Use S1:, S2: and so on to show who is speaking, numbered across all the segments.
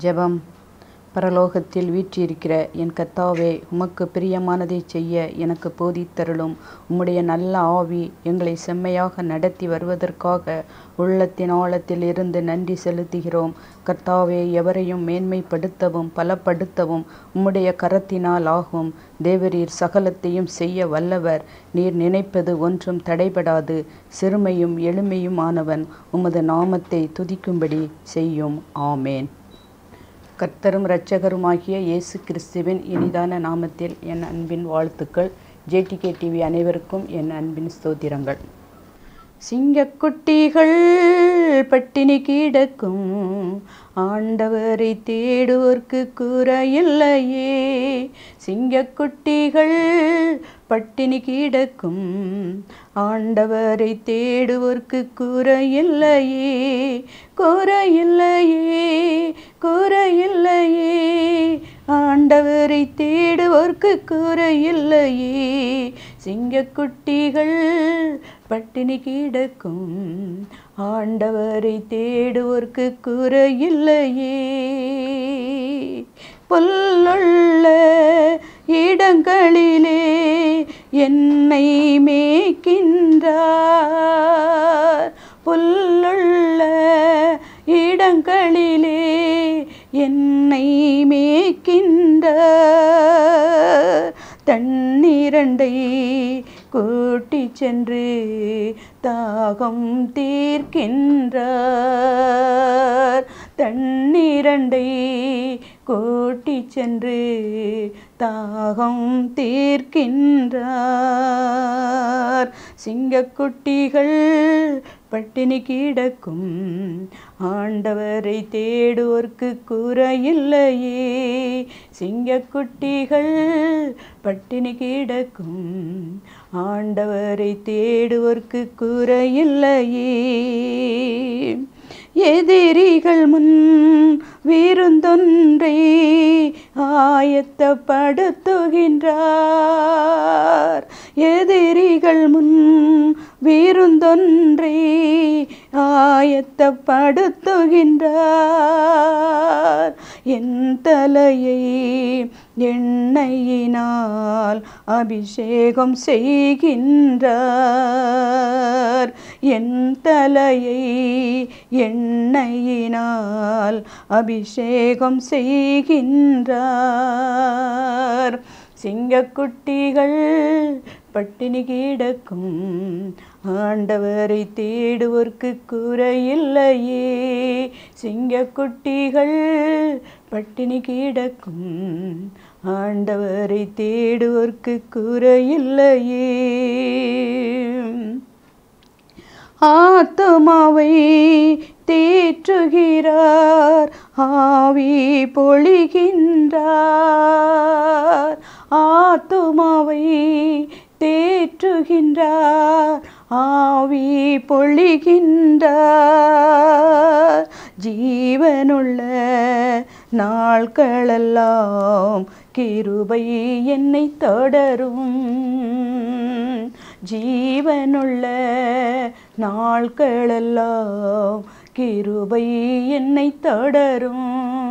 S1: ஜெபம் பரலோகத்தில் வீற்றிருக்கிற என் கர்த்தாவே உமக்கு பிரியமானதை செய்ய எனக்கு போதித்தருளும் உம்முடைய நல்ல ஆவி எங்களை செம்மையாக நடத்தி வருவதற்காக உள்ளத்தின் ஆழத்தில் இருந்து நன்றி செலுத்துகிறோம் கர்த்தாவே எவரையும் மேன்மைப்படுத்தவும் பலப்படுத்தவும் உம்முடைய கரத்தினால் ஆகும் தேவரீர் சகலத்தையும் செய்ய வல்லவர் நீர் நினைப்பது ஒன்றும் தடைபடாது சிறுமையும் எளிமையுமானவன் உமது நாமத்தை துதிக்கும்படி செய்யும் ஆமேன் கர்த்தரும் இரட்சகருமாகிய இயேசு கிறிஸ்துவின் இனிதான நாமத்தில் என் அன்பின் வாழ்த்துக்கள் ஜேடிகே டிவி அனைவருக்கும் என் அன்பின் ஸ்தோத்திரங்கள் சிங்கக்குட்டிகள் பட்டினி கிடக்கும் ஆண்டவரை தேடுவோர்க்கு குறையில்லையே சிங்கக்குட்டிகள் பட்டினி கிடக்கும் ஆண்டவரை தேடுவோர்க்கு குறையில்லையே குறையில்லையே குறையில்லையே ஆண்டவரை தேடுவோர்க்கு குறையில்லையே சிங்கக்குட்டிகள் பட்டினி கிடக்கும் ஆண்டவரை தேடுவோர்க்கு குறையில்லையே புல்லுள்ள இடங்களிலே என்னை மேய்க்கின்றார் புல்லுள்ள இடங்களிலே என்னை மேய்க்கின்றார் தண்ணீரண்டை கூட்டி சென்று தாகம் தீர்க்கின்றார் தண்ணீரண்டை கூட்டி சென்று தாகம் தீர்க்கின்றார் சிங்கக்குட்டிகள் பட்டினி கிடக்கும் ஆண்டவரை தேடுவோர்க்கு குறையில்லையே சிங்கக்குட்டிகள் பட்டினி கிடக்கும் ஆண்டவரை தேடுவோர்க்கு குறையில்லையே எதிரிகள் முன் விருந்தொன்றை ஆயத்தப்படுத்துகின்றார் எதிரிகள் முன் விருந்தொன்றை ஆயத்தப்படுத்துகின்றார் என் தலையை எண்ணெயினால் அபிஷேகம் செய்கின்றார் என் தலையை எண்ணெயினால் அபிஷேகம் செய்கின்றார் சிங்கக்குட்டிகள் பட்டினி கிடக்கும் ஆண்டவரை தேடுவோர்க்கு குறையில்லையே சிங்கக்குட்டிகள் பட்டினி கிடக்கும் ஆண்டவரை தேடுவோர்க்கு குறையில்லையே ஆத்துமாவை தேற்றுகிறார் ஆவி பொழிகின்றார் ஆத்துமாவை தேற்றுகின்றார் ஆவி பொழிகின்றார் ஜீவனுள்ள நாட்களெல்லாம் கிருபை என்னை தொடரும் ஜீவனுள்ள நாட்களெல்லாம் கிருபை என்னை தொடரும்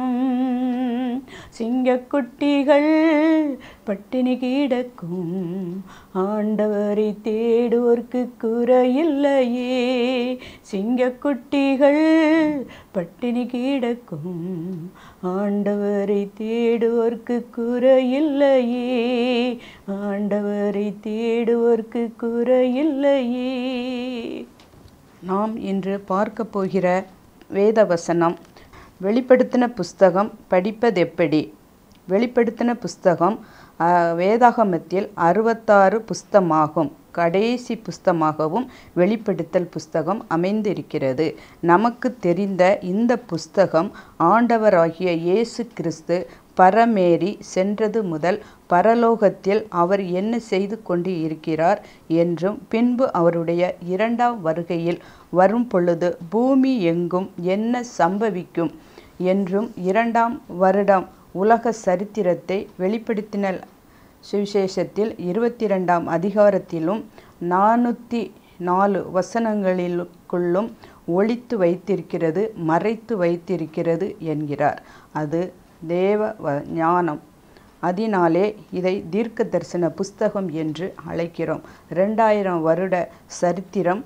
S1: சிங்கக்குட்டிகள் பட்டினி கிடக்கும் ஆண்டவரை தேடுவோர்க்கு குறையில்லையே சிங்கக்குட்டிகள் பட்டினி கிடக்கும் ஆண்டவரை தேடுவோர்க்கு குறையில்லையே ஆண்டவரை தேடுவோர்க்கு குறையில்லையே நாம் இன்று பார்க்க போகிற வேத வசனம் வெளிப்படுத்தின புஸ்தகம் படிப்பதெப்படி வெளிப்படுத்தின புஸ்தகம் வேதாகமத்தில் அறுபத்தாறு புஸ்தமாகும் கடைசி புஸ்தமாகவும் வெளிப்படுத்தல் புஸ்தகம் அமைந்திருக்கிறது நமக்கு தெரிந்த இந்த புஸ்தகம் ஆண்டவராகிய இயேசு கிறிஸ்து பரமேறி சென்றது முதல் பரலோகத்தில் அவர் என்ன செய்து கொண்டு இருக்கிறார் என்றும் பின்பு அவருடைய இரண்டாம் வருகையில் வரும் பொழுது பூமி எங்கும் என்ன சம்பவிக்கும் என்றும் இரண்டாம் வருடம் உலக சரித்திரத்தை வெளிப்படுத்தின சுவிசேஷத்தில் இருபத்தி ரெண்டாம் அதிகாரத்திலும் நானூற்றி நாலு வசனங்களிலுக்குள்ளும் ஒளித்து வைத்திருக்கிறது மறைத்து வைத்திருக்கிறது என்கிறார் அது தேவ வ- ஞானம் அதனாலே இதை தீர்க்க தரிசன புஸ்தகம் என்று அழைக்கிறோம் ரெண்டாயிரம் வருட சரித்திரம்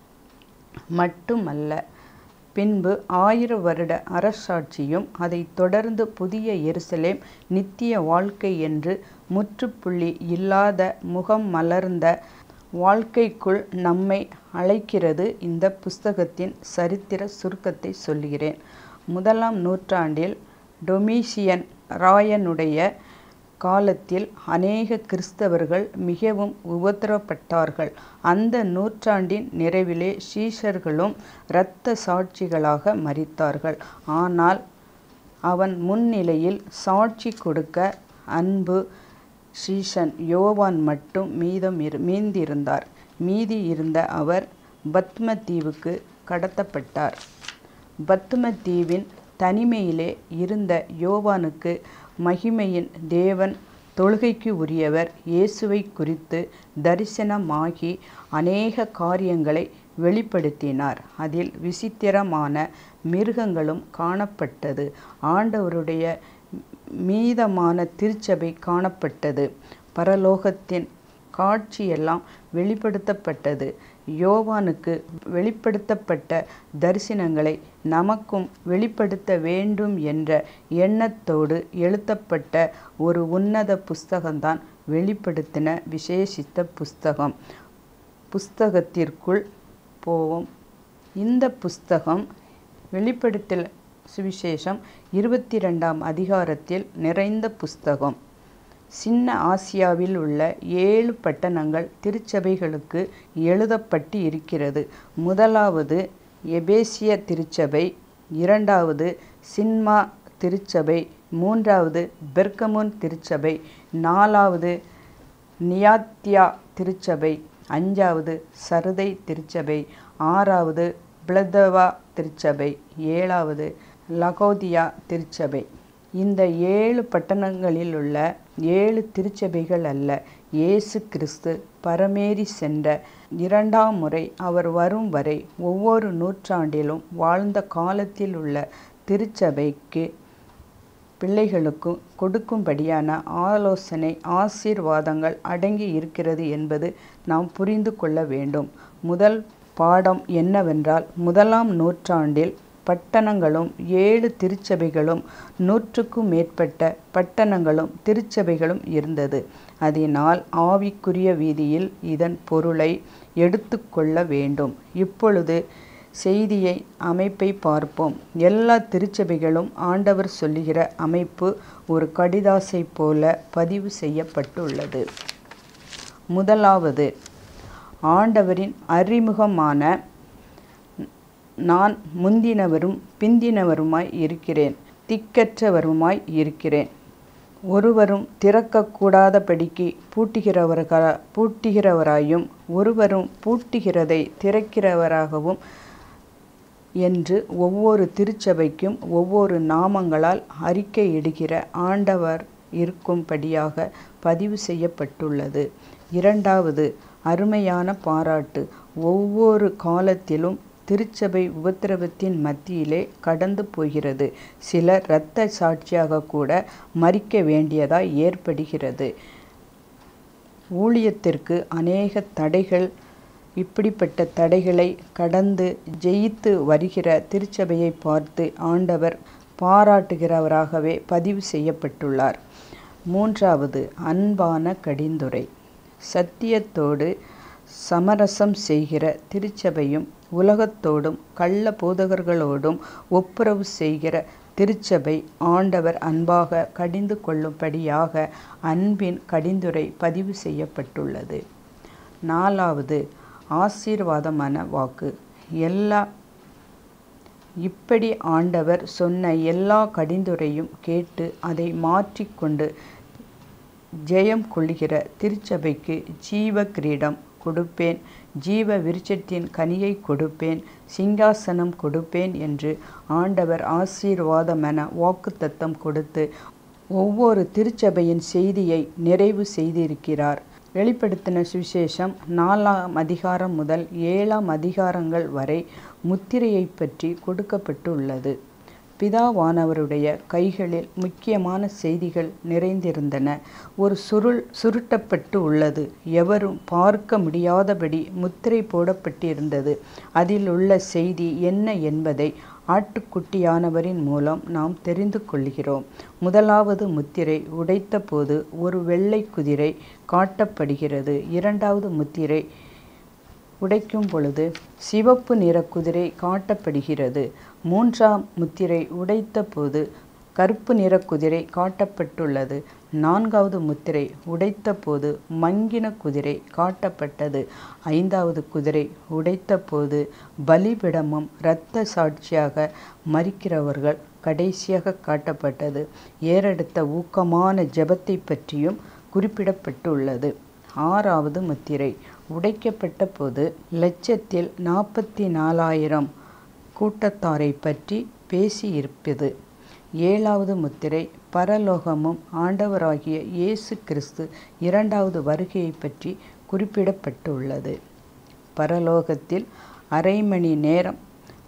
S1: மட்டுமல்ல பின்பு ஆயிரம் வருட அரசாட்சியும் அதைத் தொடர்ந்து புதிய எருசலேம் நித்திய வாழ்க்கை என்று முற்றுப்புள்ளி இல்லாத முகம் மலர்ந்த வாழ்க்கைக்குள் நம்மை அழைக்கிறது இந்த புஸ்தகத்தின் சரித்திர சுருக்கத்தை சொல்லுகிறேன் முதலாம் நூற்றாண்டில் டொமிஷியன் ராயனுடைய காலத்தில் அநேக கிறிஸ்தவர்கள் மிகவும் உபத்திரப்பட்டார்கள் அந்த நூற்றாண்டின் நிறைவிலே சீஷர்களும் இரத்த சாட்சிகளாக மரித்தார்கள் ஆனால் அவன் முன்னிலையில் சாட்சி கொடுக்க அன்பு சீஷன் யோவான் மட்டும் மீதம் இரு மீந்திருந்தார் மீதி இருந்த அவர் பத்ம தீவுக்கு கடத்தப்பட்டார் பத்ம தீவின் தனிமையிலே இருந்த யோவானுக்கு மகிமையின் தேவன் தொழுகைக்கு உரியவர் இயேசுவை குறித்து தரிசனமாகி அநேக காரியங்களை வெளிப்படுத்தினார் அதில் விசித்திரமான மிருகங்களும் காணப்பட்டது ஆண்டவருடைய மீதமான திருச்சபை காணப்பட்டது பரலோகத்தின் காட்சியெல்லாம் வெளிப்படுத்தப்பட்டது யோவானுக்கு வெளிப்படுத்தப்பட்ட தரிசனங்களை நமக்கும் வெளிப்படுத்த வேண்டும் என்ற எண்ணத்தோடு எழுதப்பட்ட ஒரு உன்னத புஸ்தகம்தான் வெளிப்படுத்தின விசேஷித்த புஸ்தகம் புஸ்தகத்திற்குள் போவோம் இந்த புஸ்தகம் வெளிப்படுத்தல் சுவிசேஷம் இருபத்தி ரெண்டாம் அதிகாரத்தில் நிறைந்த புஸ்தகம் சின்ன ஆசியாவில் உள்ள ஏழு பட்டணங்கள் திருச்சபைகளுக்கு எழுதப்பட்டு இருக்கிறது முதலாவது எபேசிய திருச்சபை இரண்டாவது சின்மா திருச்சபை மூன்றாவது பெர்கமுன் திருச்சபை நாலாவது நியாத்தியா திருச்சபை அஞ்சாவது சருதை திருச்சபை ஆறாவது பிளதவா திருச்சபை ஏழாவது லகோதியா திருச்சபை இந்த ஏழு பட்டணங்களில் உள்ள ஏழு திருச்சபைகள் அல்ல இயேசு கிறிஸ்து பரமேறி சென்ற இரண்டாம் முறை அவர் வரும் வரை ஒவ்வொரு நூற்றாண்டிலும் வாழ்ந்த காலத்தில் உள்ள திருச்சபைக்கு பிள்ளைகளுக்கும் கொடுக்கும்படியான ஆலோசனை ஆசீர்வாதங்கள் அடங்கி இருக்கிறது என்பது நாம் புரிந்து கொள்ள வேண்டும் முதல் பாடம் என்னவென்றால் முதலாம் நூற்றாண்டில் பட்டணங்களும் ஏழு திருச்சபைகளும் நூற்றுக்கும் மேற்பட்ட பட்டணங்களும் திருச்சபைகளும் இருந்தது அதனால் ஆவிக்குரிய வீதியில் இதன் பொருளை எடுத்துக்கொள்ள வேண்டும் இப்பொழுது செய்தியை அமைப்பை பார்ப்போம் எல்லா திருச்சபைகளும் ஆண்டவர் சொல்லுகிற அமைப்பு ஒரு கடிதாசை போல பதிவு செய்யப்பட்டுள்ளது முதலாவது ஆண்டவரின் அறிமுகமான நான் முந்தினவரும் பிந்தினவருமாய் இருக்கிறேன் திக்கற்றவருமாய் இருக்கிறேன் ஒருவரும் திறக்கக்கூடாதபடிக்கு பூட்டுகிறவர்கள பூட்டுகிறவராயும் ஒருவரும் பூட்டுகிறதை திறக்கிறவராகவும் என்று ஒவ்வொரு திருச்சபைக்கும் ஒவ்வொரு நாமங்களால் அறிக்கையிடுகிற ஆண்டவர் இருக்கும்படியாக பதிவு செய்யப்பட்டுள்ளது இரண்டாவது அருமையான பாராட்டு ஒவ்வொரு காலத்திலும் திருச்சபை உபத்திரவத்தின் மத்தியிலே கடந்து போகிறது சிலர் இரத்த சாட்சியாக கூட மறிக்க வேண்டியதாய் ஏற்படுகிறது ஊழியத்திற்கு அநேக தடைகள் இப்படிப்பட்ட தடைகளை கடந்து ஜெயித்து வருகிற திருச்சபையை பார்த்து ஆண்டவர் பாராட்டுகிறவராகவே பதிவு செய்யப்பட்டுள்ளார் மூன்றாவது அன்பான கடிந்துரை சத்தியத்தோடு சமரசம் செய்கிற திருச்சபையும் உலகத்தோடும் கள்ள போதகர்களோடும் ஒப்புரவு செய்கிற திருச்சபை ஆண்டவர் அன்பாக கடிந்து கொள்ளும்படியாக அன்பின் கடிந்துரை பதிவு செய்யப்பட்டுள்ளது நாலாவது ஆசீர்வாதமான வாக்கு எல்லா இப்படி ஆண்டவர் சொன்ன எல்லா கடிந்துரையும் கேட்டு அதை மாற்றிக்கொண்டு ஜெயம் கொள்கிற திருச்சபைக்கு ஜீவ கிரீடம் கொடுப்பேன் ஜீவ விருட்சத்தின் கனியை கொடுப்பேன் சிங்காசனம் கொடுப்பேன் என்று ஆண்டவர் ஆசீர்வாதமென வாக்குத்தத்தம் கொடுத்து ஒவ்வொரு திருச்சபையின் செய்தியை நிறைவு செய்திருக்கிறார் வெளிப்படுத்தின சுவிசேஷம் நாலாம் அதிகாரம் முதல் ஏழாம் அதிகாரங்கள் வரை முத்திரையை பற்றி கொடுக்கப்பட்டுள்ளது பிதாவானவருடைய கைகளில் முக்கியமான செய்திகள் நிறைந்திருந்தன ஒரு சுருள் சுருட்டப்பட்டு உள்ளது எவரும் பார்க்க முடியாதபடி முத்திரை போடப்பட்டிருந்தது அதில் உள்ள செய்தி என்ன என்பதை ஆட்டுக்குட்டியானவரின் மூலம் நாம் தெரிந்து கொள்கிறோம் முதலாவது முத்திரை உடைத்தபோது ஒரு வெள்ளை குதிரை காட்டப்படுகிறது இரண்டாவது முத்திரை உடைக்கும் பொழுது சிவப்பு நிற குதிரை காட்டப்படுகிறது மூன்றாம் முத்திரை உடைத்த போது கருப்பு நிற குதிரை காட்டப்பட்டுள்ளது நான்காவது முத்திரை உடைத்த போது மங்கின குதிரை காட்டப்பட்டது ஐந்தாவது குதிரை உடைத்த போது பலிபிடமும் இரத்த சாட்சியாக மறிக்கிறவர்கள் கடைசியாக காட்டப்பட்டது ஏறெடுத்த ஊக்கமான ஜெபத்தை பற்றியும் குறிப்பிடப்பட்டுள்ளது ஆறாவது முத்திரை உடைக்கப்பட்ட போது லட்சத்தில் நாற்பத்தி நாலாயிரம் கூட்டத்தாரை பற்றி பேசியிருப்பது ஏழாவது முத்திரை பரலோகமும் ஆண்டவராகிய இயேசு கிறிஸ்து இரண்டாவது வருகையை பற்றி குறிப்பிடப்பட்டுள்ளது பரலோகத்தில் அரை மணி நேரம்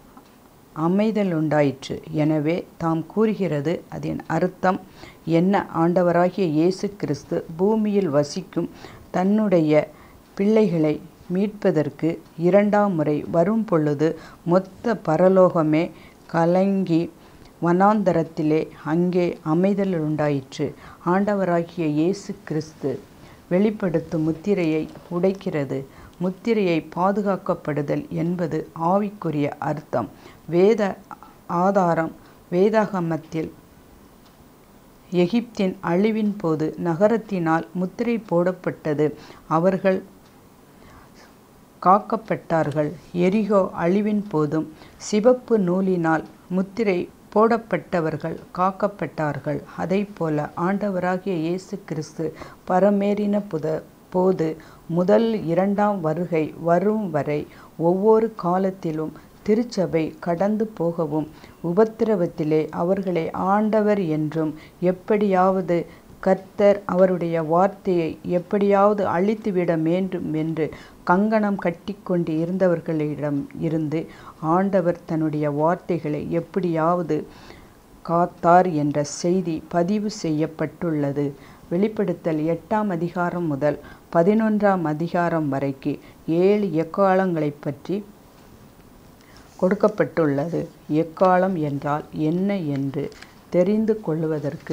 S1: அமைதல் உண்டாயிற்று எனவே தாம் கூறுகிறது அதன் அர்த்தம் என்ன ஆண்டவராகிய இயேசு கிறிஸ்து பூமியில் வசிக்கும் தன்னுடைய பிள்ளைகளை மீட்பதற்கு இரண்டாம் முறை வரும் பொழுது மொத்த பரலோகமே கலங்கி வனாந்தரத்திலே அங்கே அமைதல் உண்டாயிற்று ஆண்டவராகிய இயேசு கிறிஸ்து வெளிப்படுத்தும் முத்திரையை உடைக்கிறது முத்திரையை பாதுகாக்கப்படுதல் என்பது ஆவிக்குரிய அர்த்தம் வேத ஆதாரம் வேதாகமத்தில் எகிப்தின் அழிவின் போது நகரத்தினால் முத்திரை போடப்பட்டது அவர்கள் காக்கப்பட்டார்கள் எரிகோ அழிவின் போதும் சிவப்பு நூலினால் முத்திரை போடப்பட்டவர்கள் காக்கப்பட்டார்கள் அதை போல ஆண்டவராகிய இயேசு கிறிஸ்து பரமேறின புத போது முதல் இரண்டாம் வருகை வரும் வரை ஒவ்வொரு காலத்திலும் திருச்சபை கடந்து போகவும் உபத்திரவத்திலே அவர்களை ஆண்டவர் என்றும் எப்படியாவது கர்த்தர் அவருடைய வார்த்தையை எப்படியாவது அழித்துவிட வேண்டும் என்று கங்கணம் கட்டிக்கொண்டு இருந்தவர்களிடம் இருந்து ஆண்டவர் தன்னுடைய வார்த்தைகளை எப்படியாவது காத்தார் என்ற செய்தி பதிவு செய்யப்பட்டுள்ளது வெளிப்படுத்தல் எட்டாம் அதிகாரம் முதல் பதினொன்றாம் அதிகாரம் வரைக்கு ஏழு எக்காலங்களை பற்றி கொடுக்கப்பட்டுள்ளது எக்காலம் என்றால் என்ன என்று தெரிந்து கொள்வதற்கு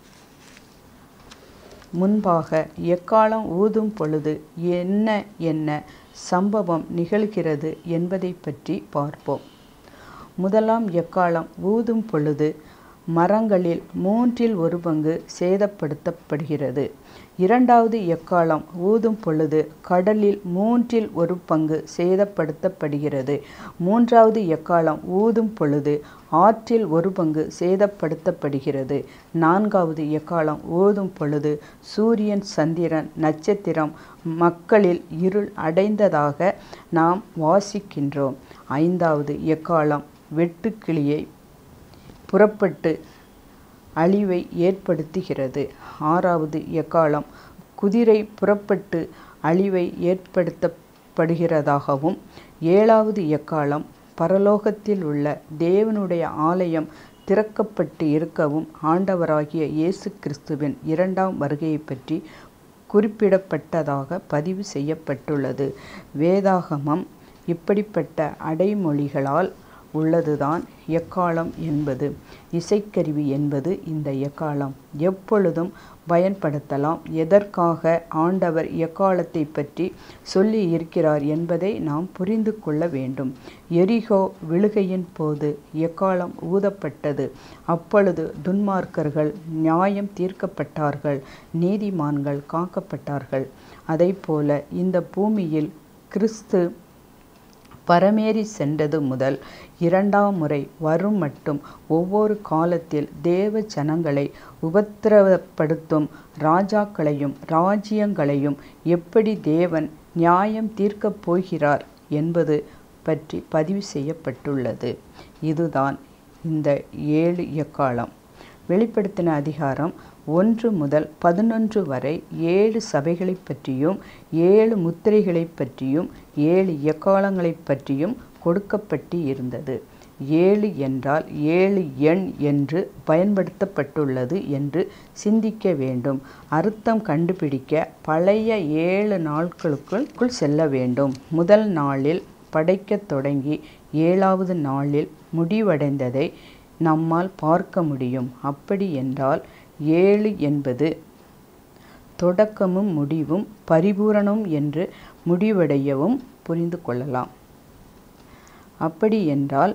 S1: முன்பாக எக்காலம் ஊதும் பொழுது என்ன என்ன சம்பவம் நிகழ்கிறது என்பதை பற்றி பார்ப்போம் முதலாம் எக்காலம் ஊதும் பொழுது மரங்களில் மூன்றில் ஒரு பங்கு சேதப்படுத்தப்படுகிறது இரண்டாவது எக்காலம் ஊதும் பொழுது கடலில் மூன்றில் ஒரு பங்கு சேதப்படுத்தப்படுகிறது மூன்றாவது எக்காலம் ஊதும் பொழுது ஆற்றில் ஒரு பங்கு சேதப்படுத்தப்படுகிறது நான்காவது எக்காலம் ஊதும் பொழுது சூரியன் சந்திரன் நட்சத்திரம் மக்களில் இருள் அடைந்ததாக நாம் வாசிக்கின்றோம் ஐந்தாவது எக்காலம் வெட்டுக்கிளியை புறப்பட்டு அழிவை ஏற்படுத்துகிறது ஆறாவது எக்காலம் குதிரை புறப்பட்டு அழிவை ஏற்படுத்தப்படுகிறதாகவும் ஏழாவது எக்காலம் பரலோகத்தில் உள்ள தேவனுடைய ஆலயம் திறக்கப்பட்டு இருக்கவும் ஆண்டவராகிய இயேசு கிறிஸ்துவின் இரண்டாம் வருகையை பற்றி குறிப்பிடப்பட்டதாக பதிவு செய்யப்பட்டுள்ளது வேதாகமம் இப்படிப்பட்ட அடைமொழிகளால் உள்ளதுதான் எக்காலம் என்பது இசைக்கருவி என்பது இந்த எக்காலம் எப்பொழுதும் பயன்படுத்தலாம் எதற்காக ஆண்டவர் எக்காலத்தை பற்றி சொல்லி இருக்கிறார் என்பதை நாம் புரிந்து கொள்ள வேண்டும் எரிகோ விழுகையின் போது எக்காலம் ஊதப்பட்டது அப்பொழுது துன்மார்க்கர்கள் நியாயம் தீர்க்கப்பட்டார்கள் நீதிமான்கள் காக்கப்பட்டார்கள் அதை போல இந்த பூமியில் கிறிஸ்து பரமேறி சென்றது முதல் இரண்டாம் முறை வரும் மட்டும் ஒவ்வொரு காலத்தில் தேவ ஜனங்களை உபத்திரவப்படுத்தும் ராஜாக்களையும் ராஜ்யங்களையும் எப்படி தேவன் நியாயம் தீர்க்கப் போகிறார் என்பது பற்றி பதிவு செய்யப்பட்டுள்ளது இதுதான் இந்த ஏழு எக்காலம் வெளிப்படுத்தின அதிகாரம் ஒன்று முதல் பதினொன்று வரை ஏழு சபைகளைப் பற்றியும் ஏழு முத்திரைகளைப் பற்றியும் ஏழு எக்காலங்களைப் பற்றியும் கொடுக்கப்பட்டு இருந்தது ஏழு என்றால் ஏழு எண் என்று பயன்படுத்தப்பட்டுள்ளது என்று சிந்திக்க வேண்டும் அர்த்தம் கண்டுபிடிக்க பழைய ஏழு நாட்களுக்குள் செல்ல வேண்டும் முதல் நாளில் படைக்கத் தொடங்கி ஏழாவது நாளில் முடிவடைந்ததை நம்மால் பார்க்க முடியும் அப்படி என்றால் ஏழு என்பது தொடக்கமும் முடிவும் பரிபூரணம் என்று முடிவடையவும் புரிந்து கொள்ளலாம் அப்படி என்றால்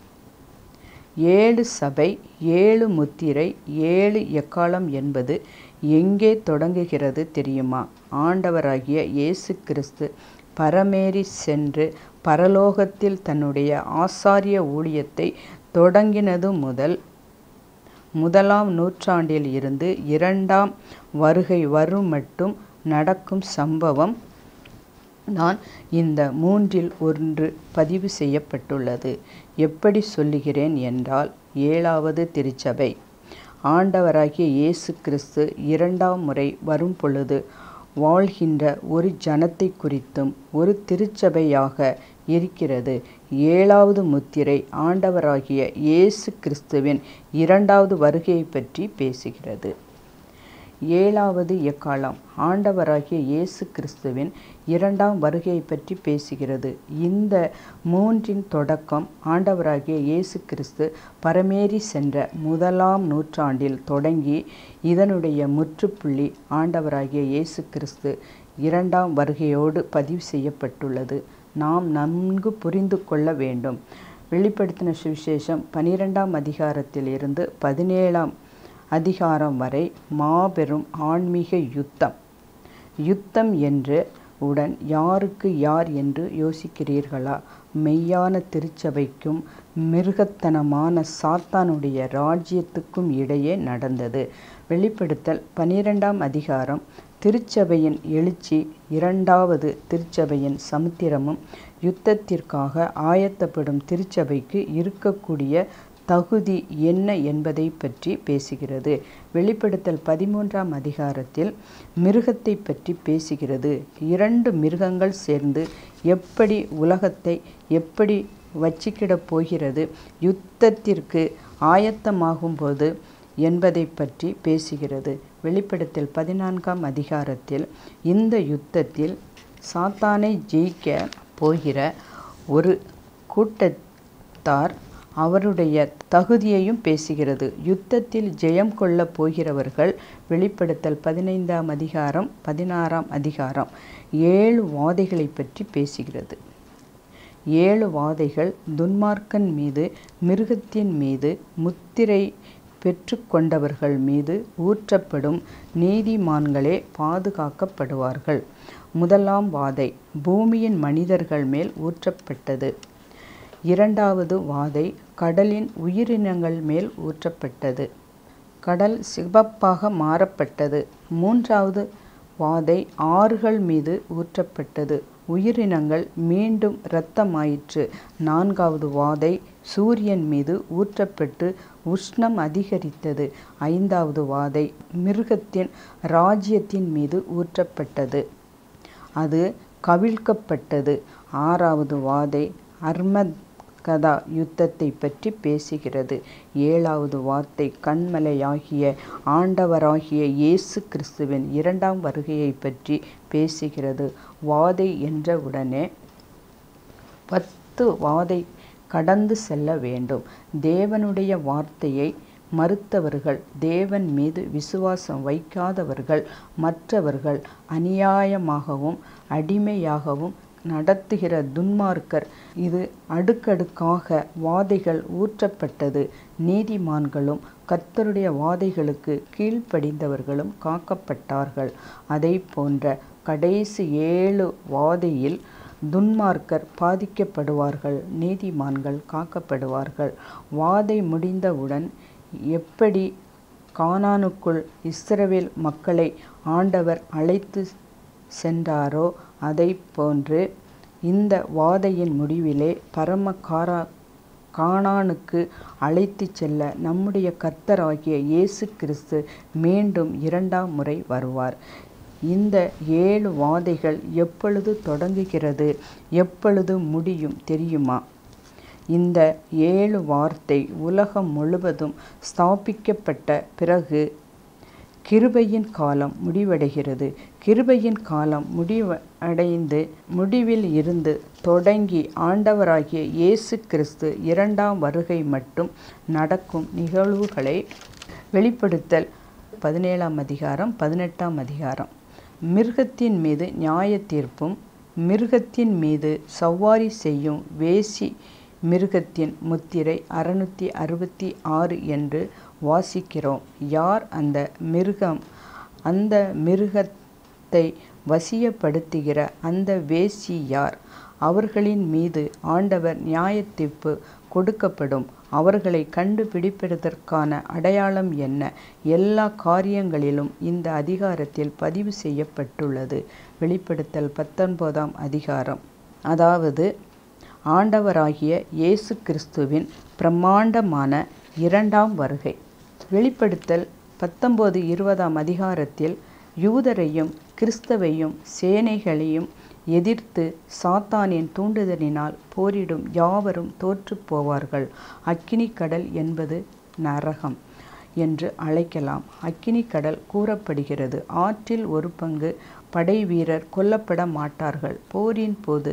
S1: ஏழு சபை ஏழு முத்திரை ஏழு எக்காலம் என்பது எங்கே தொடங்குகிறது தெரியுமா ஆண்டவராகிய இயேசு கிறிஸ்து பரமேறி சென்று பரலோகத்தில் தன்னுடைய ஆசாரிய ஊழியத்தை தொடங்கினது முதல் முதலாம் நூற்றாண்டில் இருந்து இரண்டாம் வருகை வரும் மட்டும் நடக்கும் சம்பவம் தான் இந்த மூன்றில் ஒன்று பதிவு செய்யப்பட்டுள்ளது எப்படி சொல்லுகிறேன் என்றால் ஏழாவது திருச்சபை ஆண்டவராகிய இயேசு கிறிஸ்து இரண்டாம் முறை வரும் பொழுது வாழ்கின்ற ஒரு ஜனத்தை குறித்தும் ஒரு திருச்சபையாக இருக்கிறது ஏழாவது முத்திரை ஆண்டவராகிய இயேசு கிறிஸ்துவின் இரண்டாவது வருகையை பற்றி பேசுகிறது ஏழாவது எக்காலம் ஆண்டவராகிய இயேசு கிறிஸ்துவின் இரண்டாம் வருகையை பற்றி பேசுகிறது இந்த மூன்றின் தொடக்கம் ஆண்டவராகிய இயேசு கிறிஸ்து பரமேறி சென்ற முதலாம் நூற்றாண்டில் தொடங்கி இதனுடைய முற்றுப்புள்ளி ஆண்டவராகிய இயேசு கிறிஸ்து இரண்டாம் வருகையோடு பதிவு செய்யப்பட்டுள்ளது நாம் நன்கு புரிந்து கொள்ள வேண்டும் வெளிப்படுத்தின சுவிசேஷம் பனிரெண்டாம் அதிகாரத்தில் இருந்து பதினேழாம் அதிகாரம் வரை மாபெரும் ஆன்மீக யுத்தம் யுத்தம் என்று உடன் யாருக்கு யார் என்று யோசிக்கிறீர்களா மெய்யான திருச்சபைக்கும் மிருகத்தனமான சாத்தானுடைய ராஜ்யத்துக்கும் இடையே நடந்தது வெளிப்படுத்தல் பனிரெண்டாம் அதிகாரம் திருச்சபையின் எழுச்சி இரண்டாவது திருச்சபையின் சமுத்திரமும் யுத்தத்திற்காக ஆயத்தப்படும் திருச்சபைக்கு இருக்கக்கூடிய தகுதி என்ன என்பதை பற்றி பேசுகிறது வெளிப்படுத்தல் பதிமூன்றாம் அதிகாரத்தில் மிருகத்தை பற்றி பேசுகிறது இரண்டு மிருகங்கள் சேர்ந்து எப்படி உலகத்தை எப்படி வச்சிக்கிடப் போகிறது யுத்தத்திற்கு ஆயத்தமாகும் போது என்பதை பற்றி பேசுகிறது வெளிப்படுத்தல் பதினான்காம் அதிகாரத்தில் இந்த யுத்தத்தில் சாத்தானை ஜெயிக்க போகிற ஒரு கூட்டத்தார் அவருடைய தகுதியையும் பேசுகிறது யுத்தத்தில் ஜெயம் கொள்ளப் போகிறவர்கள் வெளிப்படுத்தல் பதினைந்தாம் அதிகாரம் பதினாறாம் அதிகாரம் ஏழு வாதைகளை பற்றி பேசுகிறது ஏழு வாதைகள் துன்மார்க்கன் மீது மிருகத்தின் மீது முத்திரை பெற்றுக்கொண்டவர்கள் மீது ஊற்றப்படும் நீதிமான்களே பாதுகாக்கப்படுவார்கள் முதலாம் வாதை பூமியின் மனிதர்கள் மேல் ஊற்றப்பட்டது இரண்டாவது வாதை கடலின் உயிரினங்கள் மேல் ஊற்றப்பட்டது கடல் சிவப்பாக மாறப்பட்டது மூன்றாவது வாதை ஆறுகள் மீது ஊற்றப்பட்டது உயிரினங்கள் மீண்டும் இரத்தமாயிற்று நான்காவது வாதை சூரியன் மீது ஊற்றப்பட்டு உஷ்ணம் அதிகரித்தது ஐந்தாவது வாதை மிருகத்தின் ராஜ்யத்தின் மீது ஊற்றப்பட்டது அது கவிழ்க்கப்பட்டது ஆறாவது வாதை அர்மத் கதா யுத்தத்தை பற்றி பேசுகிறது ஏழாவது வார்த்தை கண்மலையாகிய ஆண்டவராகிய இயேசு கிறிஸ்துவின் இரண்டாம் வருகையை பற்றி பேசுகிறது வாதை என்றவுடனே பத்து வாதை கடந்து செல்ல வேண்டும் தேவனுடைய வார்த்தையை மறுத்தவர்கள் தேவன் மீது விசுவாசம் வைக்காதவர்கள் மற்றவர்கள் அநியாயமாகவும் அடிமையாகவும் நடத்துகிற துன்மார்க்கர் இது அடுக்கடுக்காக வாதைகள் ஊற்றப்பட்டது நீதிமான்களும் கர்த்தருடைய வாதைகளுக்கு கீழ்ப்படிந்தவர்களும் காக்கப்பட்டார்கள் அதை போன்ற கடைசி ஏழு வாதையில் துன்மார்க்கர் பாதிக்கப்படுவார்கள் நீதிமான்கள் காக்கப்படுவார்கள் வாதை முடிந்தவுடன் எப்படி கானானுக்குள் இஸ்ரவேல் மக்களை ஆண்டவர் அழைத்து சென்றாரோ அதை போன்று இந்த வாதையின் முடிவிலே பரம காரா கானானுக்கு அழைத்துச் செல்ல நம்முடைய கர்த்தராகிய இயேசு கிறிஸ்து மீண்டும் இரண்டாம் முறை வருவார் இந்த ஏழு வாதைகள் எப்பொழுது தொடங்குகிறது எப்பொழுது முடியும் தெரியுமா இந்த ஏழு வார்த்தை உலகம் முழுவதும் ஸ்தாபிக்கப்பட்ட பிறகு கிருபையின் காலம் முடிவடைகிறது கிருபையின் காலம் முடிவடைந்து முடிவில் இருந்து தொடங்கி ஆண்டவராகிய இயேசு கிறிஸ்து இரண்டாம் வருகை மட்டும் நடக்கும் நிகழ்வுகளை வெளிப்படுத்தல் பதினேழாம் அதிகாரம் பதினெட்டாம் அதிகாரம் மிருகத்தின் மீது நியாய தீர்ப்பும் மிருகத்தின் மீது சவ்வாரி செய்யும் வேசி மிருகத்தின் முத்திரை அறுநூற்றி அறுபத்தி ஆறு என்று வாசிக்கிறோம் யார் அந்த மிருகம் அந்த மிருகத்தை வசியப்படுத்துகிற அந்த வேசி யார் அவர்களின் மீது ஆண்டவர் நியாயத்தீர்ப்பு கொடுக்கப்படும் அவர்களை கண்டுபிடிப்பதற்கான அடையாளம் என்ன எல்லா காரியங்களிலும் இந்த அதிகாரத்தில் பதிவு செய்யப்பட்டுள்ளது வெளிப்படுத்தல் பத்தொன்பதாம் அதிகாரம் அதாவது ஆண்டவராகிய இயேசு கிறிஸ்துவின் பிரம்மாண்டமான இரண்டாம் வருகை வெளிப்படுத்தல் பத்தொன்பது இருபதாம் அதிகாரத்தில் யூதரையும் கிறிஸ்தவையும் சேனைகளையும் எதிர்த்து சாத்தானின் தூண்டுதலினால் போரிடும் யாவரும் தோற்றுப் போவார்கள் அக்கினி கடல் என்பது நரகம் என்று அழைக்கலாம் அக்கினி கடல் கூறப்படுகிறது ஆற்றில் ஒரு பங்கு படை வீரர் கொல்லப்பட மாட்டார்கள் போரின் போது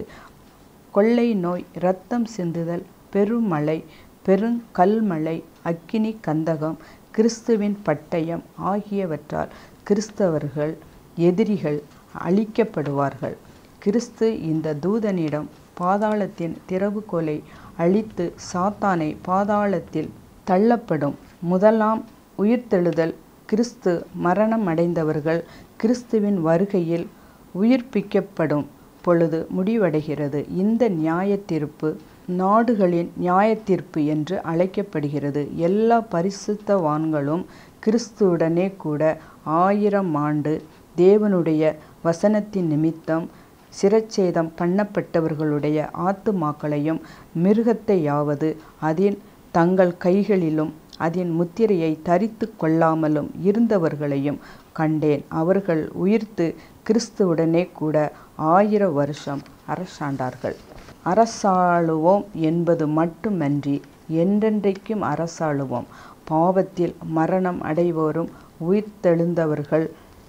S1: கொள்ளை நோய் இரத்தம் சிந்துதல் பெருமழை பெருங்கல்மழை அக்கினி கந்தகம் கிறிஸ்துவின் பட்டயம் ஆகியவற்றால் கிறிஸ்தவர்கள் எதிரிகள் அழிக்கப்படுவார்கள் கிறிஸ்து இந்த தூதனிடம் பாதாளத்தின் திறவுகோலை அழித்து சாத்தானை பாதாளத்தில் தள்ளப்படும் முதலாம் உயிர்த்தெழுதல் கிறிஸ்து மரணம் அடைந்தவர்கள் கிறிஸ்துவின் வருகையில் உயிர்ப்பிக்கப்படும் பொழுது முடிவடைகிறது இந்த நியாயத்தீர்ப்பு நாடுகளின் நியாயத்தீர்ப்பு என்று அழைக்கப்படுகிறது எல்லா பரிசுத்தவான்களும் கிறிஸ்துவுடனே கூட ஆயிரம் ஆண்டு தேவனுடைய வசனத்தின் நிமித்தம் சிரச்சேதம் பண்ணப்பட்டவர்களுடைய ஆத்துமாக்களையும் மிருகத்தையாவது அதின் தங்கள் கைகளிலும் அதன் முத்திரையை தரித்து கொள்ளாமலும் இருந்தவர்களையும் கண்டேன் அவர்கள் உயிர்த்து கிறிஸ்துவுடனே கூட ஆயிர வருஷம் அரசாண்டார்கள் அரசாளுவோம் என்பது மட்டுமன்றி என்றென்றைக்கும் அரசாளுவோம் பாவத்தில் மரணம் அடைவோரும் உயிர்த்தெழுந்தவர்கள்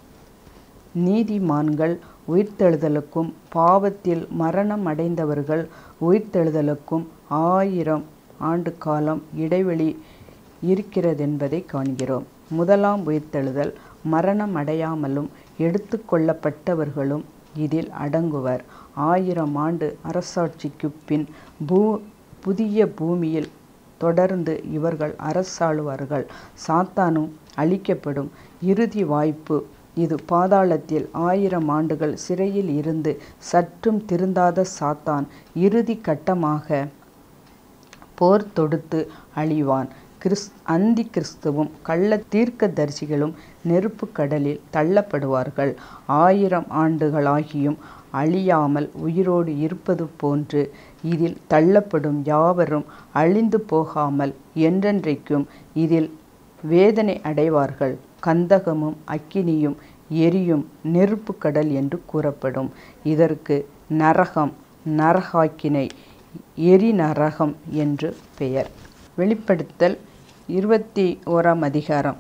S1: நீதிமான்கள் உயிர்த்தெழுதலுக்கும் பாவத்தில் மரணம் அடைந்தவர்கள் உயிர்த்தெழுதலுக்கும் ஆயிரம் ஆண்டு காலம் இடைவெளி இருக்கிறதென்பதை காண்கிறோம் முதலாம் உயிர்த்தெழுதல் மரணம் அடையாமலும் எடுத்து கொள்ளப்பட்டவர்களும் இதில் அடங்குவர் ஆயிரம் ஆண்டு அரசாட்சிக்கு பின் பூ புதிய பூமியில் தொடர்ந்து இவர்கள் அரசாளுவார்கள் சாத்தானும் அழிக்கப்படும் இறுதி வாய்ப்பு இது பாதாளத்தில் ஆயிரம் ஆண்டுகள் சிறையில் இருந்து சற்றும் திருந்தாத சாத்தான் இறுதி கட்டமாக போர் தொடுத்து அழிவான் கிறிஸ் அந்தி கிறிஸ்துவும் கள்ள தீர்க்கதரிசிகளும் நெருப்பு கடலில் தள்ளப்படுவார்கள் ஆயிரம் ஆண்டுகளாகியும் அழியாமல் உயிரோடு இருப்பது போன்று இதில் தள்ளப்படும் யாவரும் அழிந்து போகாமல் என்றென்றைக்கும் இதில் வேதனை அடைவார்கள் கந்தகமும் அக்கினியும் எரியும் நெருப்பு கடல் என்று கூறப்படும் இதற்கு நரகம் நரகாக்கினை எரி நரகம் என்று பெயர் வெளிப்படுத்தல் இருபத்தி ஓராம் அதிகாரம்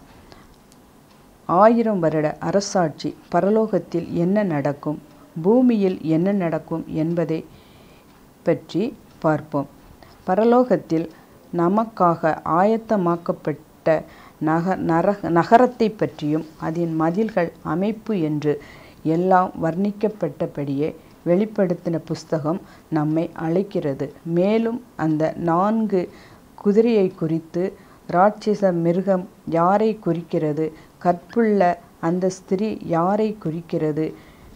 S1: ஆயிரம் வருட அரசாட்சி பரலோகத்தில் என்ன நடக்கும் பூமியில் என்ன நடக்கும் என்பதை பற்றி பார்ப்போம் பரலோகத்தில் நமக்காக ஆயத்தமாக்கப்பட்ட நக நரக நகரத்தை பற்றியும் அதன் மதில்கள் அமைப்பு என்று எல்லாம் வர்ணிக்கப்பட்டபடியே வெளிப்படுத்தின புஸ்தகம் நம்மை அழைக்கிறது மேலும் அந்த நான்கு குதிரையை குறித்து ராட்சச மிருகம் யாரை குறிக்கிறது கற்புள்ள அந்த ஸ்திரீ யாரை குறிக்கிறது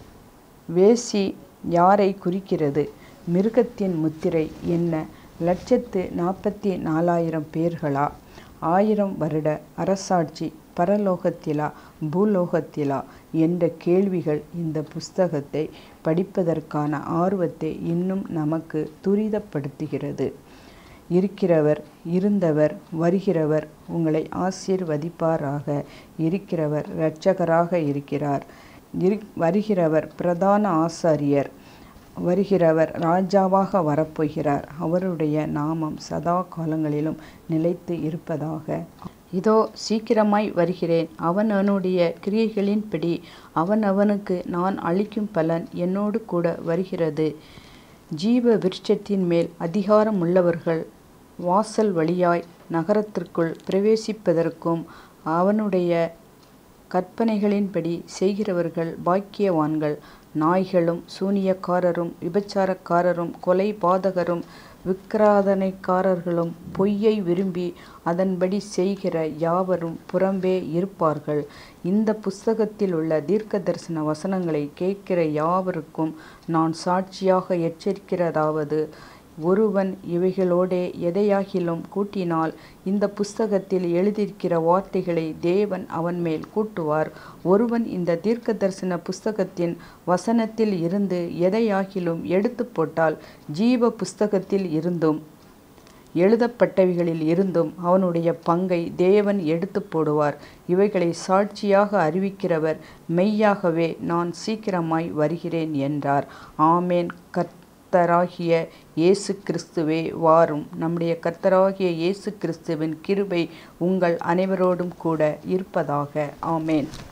S1: வேசி யாரை குறிக்கிறது மிருகத்தின் முத்திரை என்ன லட்சத்து நாற்பத்தி நாலாயிரம் பேர்களா ஆயிரம் வருட அரசாட்சி பரலோகத்திலா பூலோகத்திலா என்ற கேள்விகள் இந்த புஸ்தகத்தை படிப்பதற்கான ஆர்வத்தை இன்னும் நமக்கு துரிதப்படுத்துகிறது இருக்கிறவர் இருந்தவர் வருகிறவர் உங்களை ஆசீர்வதிப்பாராக இருக்கிறவர் இரட்சகராக இருக்கிறார் இரு வருகிறவர் பிரதான ஆசாரியர் வருகிறவர் ராஜாவாக வரப்போகிறார் அவருடைய நாமம் சதா காலங்களிலும் நிலைத்து இருப்பதாக இதோ சீக்கிரமாய் வருகிறேன் அவன் அவனுடைய கிரியைகளின்படி அவன் அவனுக்கு நான் அளிக்கும் பலன் என்னோடு கூட வருகிறது ஜீவ விருட்சத்தின் மேல் அதிகாரம் உள்ளவர்கள் வாசல் வழியாய் நகரத்திற்குள் பிரவேசிப்பதற்கும் அவனுடைய கற்பனைகளின்படி செய்கிறவர்கள் பாக்கியவான்கள் நாய்களும் சூனியக்காரரும் விபச்சாரக்காரரும் கொலை பாதகரும் விக்கிராதனைக்காரர்களும் பொய்யை விரும்பி அதன்படி செய்கிற யாவரும் புறம்பே இருப்பார்கள் இந்த புஸ்தகத்தில் உள்ள தீர்க்க தரிசன வசனங்களை கேட்கிற யாவருக்கும் நான் சாட்சியாக எச்சரிக்கிறதாவது ஒருவன் இவைகளோடே எதையாகிலும் கூட்டினால் இந்த புஸ்தகத்தில் எழுதியிருக்கிற வார்த்தைகளை தேவன் அவன் மேல் கூட்டுவார் ஒருவன் இந்த தீர்க்க தரிசன புஸ்தகத்தின் வசனத்தில் இருந்து எதையாகிலும் எடுத்து போட்டால் ஜீவ புஸ்தகத்தில் இருந்தும் எழுதப்பட்டவைகளில் இருந்தும் அவனுடைய பங்கை தேவன் எடுத்து போடுவார் இவைகளை சாட்சியாக அறிவிக்கிறவர் மெய்யாகவே நான் சீக்கிரமாய் வருகிறேன் என்றார் ஆமேன் கத் கர்த்தராகிய இயேசு கிறிஸ்துவே வாரும் நம்முடைய கர்த்தராகிய இயேசு கிறிஸ்துவின் கிருபை உங்கள் அனைவரோடும் கூட இருப்பதாக ஆமேன்